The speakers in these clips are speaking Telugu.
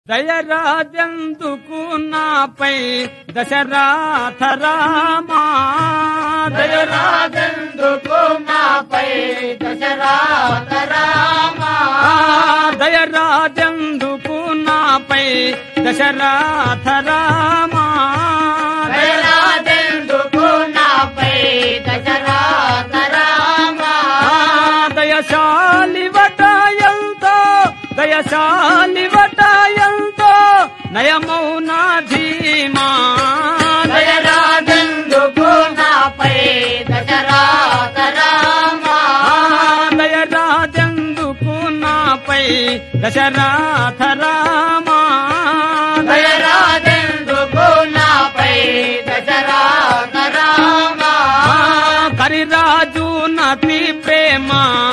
దయరాజందుకు నాపై దశరాథ రామా దయరాజందుకు నాపై దశరాత రామా దయరాజందుకు నాపై దశరాథ రామా దయరాజందుకు నాపై దశరాత రామా దయశాలి వటాయంతో దయశాలి వటాయంతో నయమౌనా ధీమా దయరాజందుకు నాపై దశరాత రామా దయరాజందుకు నాపై దశరాథ రామా దయరాజందుకు నాపై దశరాత రామా కరిరాజు నతి ప్రేమ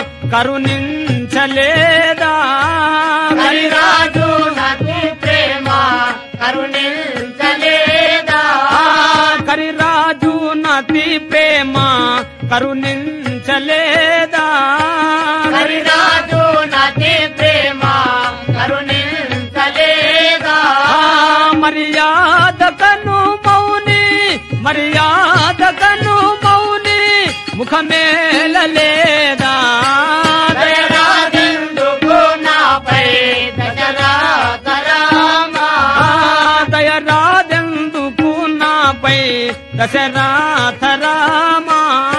కరుణించలేదా హరిరాజు నది ప్రేమ కరుణించలేదా కరిరాజు నతి ప్రేమ కరుణించలేదా హరిరాజు నది ప్రేమ కరుణించలేదా మర్యాద కను మౌని మర్యాద కను మౌని ముఖమేలలేదా దయరాజందుకు నాపై దశరాత రామా దయరాజందుకు నాపై దశరాథ రామా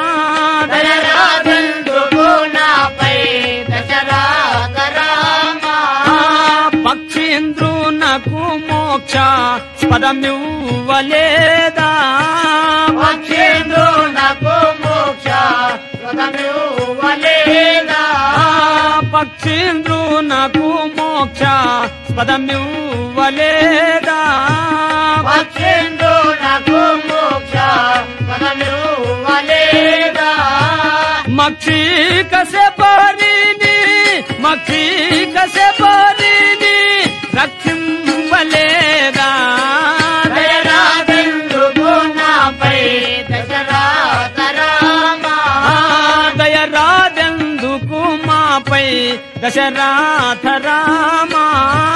దయరాజందుకు నాపై దశరాత రామా పక్షీంద్రునకు మోక్ష పదమివ్వలేదా పక్షేంద్రునకు మోక్ష స్వతమివ్వలేదా పక్షీంద్రునకు మోక్ష పదమివ్వలేదా పక్షేంద్రునకు మోక్ష స్వతమివ్వలేదా మక్షీ కసపరిని మక్షీ కసపరిని రక్షింపలేదా దయరాజందుకు నాపై దశరాత రామా దయరాజందుకు మాపై దశరాథ రామా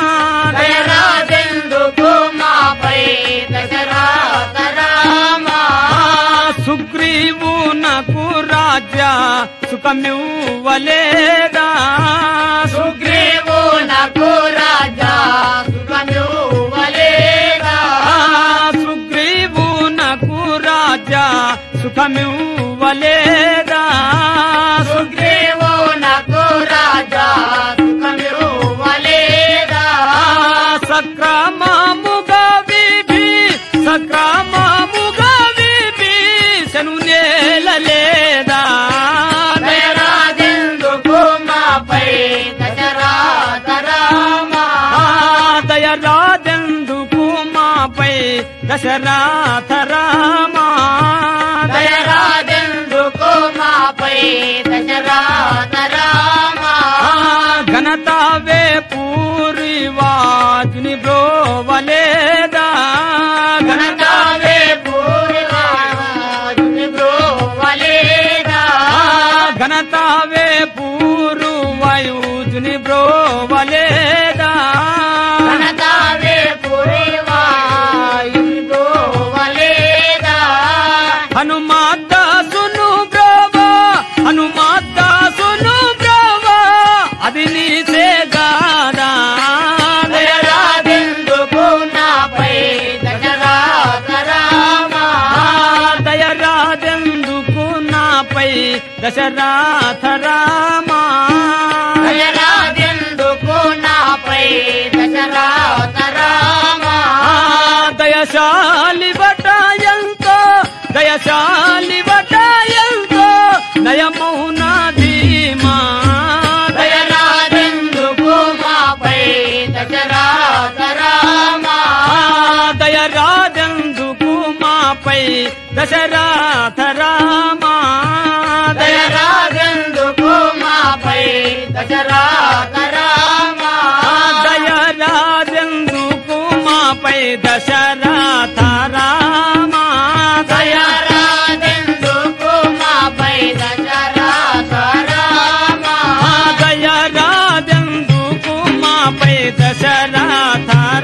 దయరాజందుకు మాపై దశరాత రామా సుగ్రీవునకు రాజ్య సుఖమివ్వలేదా సుగ్రీవునకు రాజా సుఖమివ్వలేదా సుగ్రీవునకు రాజ్య సుఖమివ్వలేదా సుగ్రీవునకు రాజా సుఖమివ్వలేదా సక్రమముగా విభి సక్రమముగా విభి శను నేలలేదా దయరాజందుకు మాపై దశరాత రామా దయరాజందుకు మాపై దశరాథ రామా దయరాజందుకు మాపై దశరాత రామా ఘనతావే పూరివాజుని బ్రోవలేదా ఘనతావే పూర్వాజుని బ్రోవలేదా ఘనతావే పూరు వాయుజుని బ్రోవలేదా ఘనతావే పూర్వాజుని బ్రోవలేదా హనుమాదాసును బ్రోవా హనుమాదాసును బ్రోవా అది నీసే గాదా దయరాజందుకు నాపై దశరాత రామా దయరాజందుకు నాపై దశరాథ రామా దయరాజందుకు నాపై దశరాత రామా దయశాలి వటాయంతో దయశాలి వటాయంతో నయమౌన ధీమా దయరాజందుకు మాపై దశరాత రామా దయరాజందుకు మాపై దశరాథ రామా దయరాజందుకు మాపై దశరాత రామా దయరాజందుకు మాపై దశరాథ రామా దయ దయరాజందుకు మాపై దశరాత రామా దయరాజందుకు మాపై దశరథ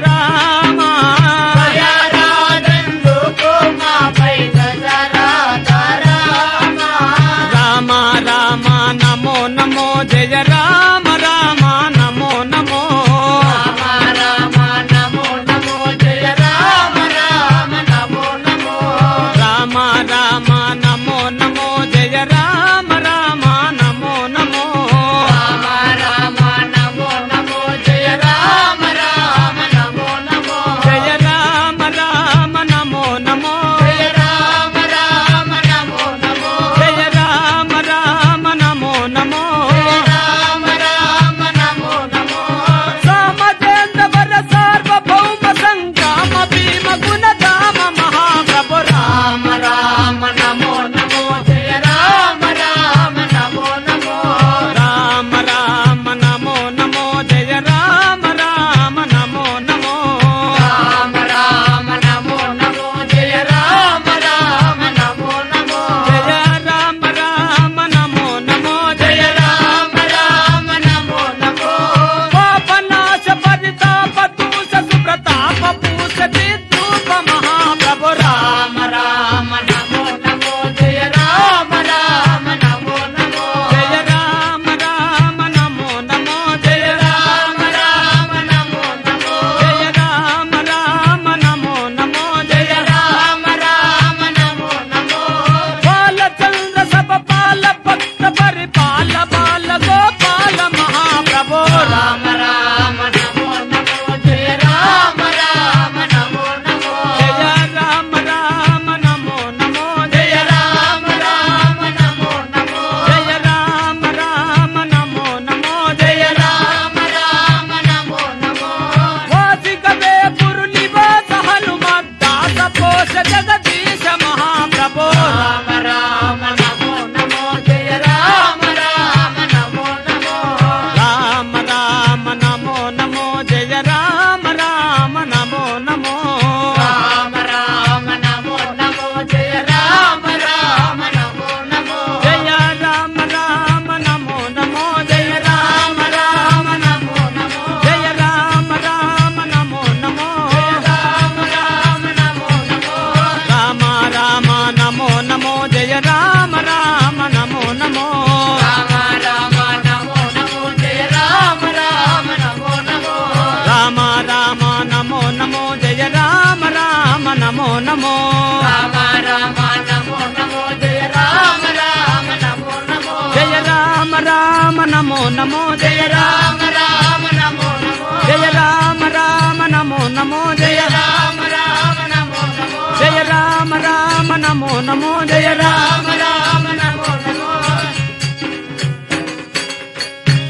నమో నమో రామ రామ నమో నమో జయ రామ రామ నమో నమో జయ రామ రామ నమో నమో జయ రామ రామ రామ నమో నమో జయ రామ రామ నమో నమో జయ రామ రామ నమో నమో జయ రామ రామ నమో నమో జయ రామ రామ రామ నమో నమో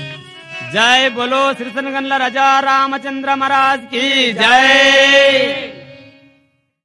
జై బోలో శ్రీసనగన్ల రజా రామచంద్ర మహారాజ్ की जय